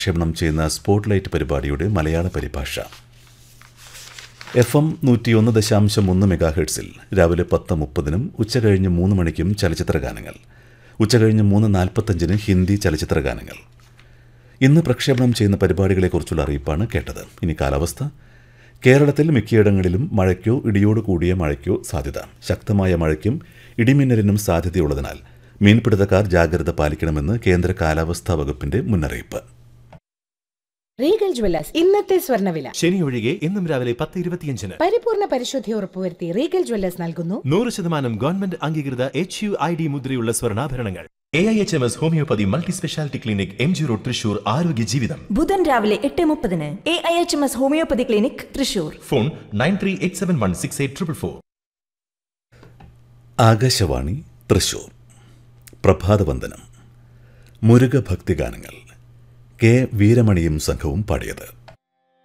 പ്രക്ഷേപണം ചെയ്യുന്ന സ്പോട്ട്ലൈറ്റ് പരിപാടിയുടെ മലയാള പരിഭാഷ എഫ് എം നൂറ്റിയൊന്ന് ദശാംശം ഒന്ന് മെഗാഹെഡ്സിൽ രാവിലെ പത്ത് മുപ്പതിനും ഉച്ചകഴിഞ്ഞ് മൂന്ന് മണിക്കും ചലച്ചിത്ര ഗാനങ്ങൾ ഉച്ചകഴിഞ്ഞ് മൂന്ന് നാൽപ്പത്തഞ്ചിന് ഹിന്ദി ചലച്ചിത്ര ഗാനങ്ങൾ ഇന്ന് പ്രക്ഷേപണം ചെയ്യുന്ന പരിപാടികളെക്കുറിച്ചുള്ള അറിയിപ്പാണ് കേട്ടത് ഇനി കാലാവസ്ഥ കേരളത്തിൽ മിക്കയിടങ്ങളിലും മഴയ്ക്കോ ഇടിയോട് കൂടിയ മഴയ്ക്കോ സാധ്യത ശക്തമായ മഴയ്ക്കും ഇടിമിന്നലിനും സാധ്യതയുള്ളതിനാൽ മീൻപിടുത്തക്കാർ ജാഗ്രത പാലിക്കണമെന്ന് കേന്ദ്ര കാലാവസ്ഥാ വകുപ്പിന്റെ മുന്നറിയിപ്പ് റീഗൽ ജ്വല്ലേഴ്സ് ഇന്നത്തെ സ്വർണ്ണവില ശനി ഒഴികെ ഇന്നും രാവിലെ പത്ത് ഇരുപത്തിയഞ്ചിന് പരിപൂർണ പരിശുദ്ധി ഉറപ്പുവരുത്തി റീഗൽ ജ്വല്ലേഴ്സ് നൽകുന്നു നൂറ് ശതമാനം ഗവൺമെന്റ് അംഗീകൃത എച്ച് യു ഐ ഡി മുദ്രയുള്ള സ്വർണ്ണാഭരണങ്ങൾ A I H M S homeopathy multi speciality clinic M G road Thrissur ആരോഗ്യ ജീവിതം ബുധൻ രാവിലെ എട്ട് മുപ്പതിന് A I H M S homeopathy clinic Thrissur phone nine three eight seven one six eight triple four Akashvani Thrissur പ്രഭാതവന്ദനം മുരുക ഭക്തിഗാനങ്ങൾ കെ വീരമണിയും സംഘവും പാടിയത്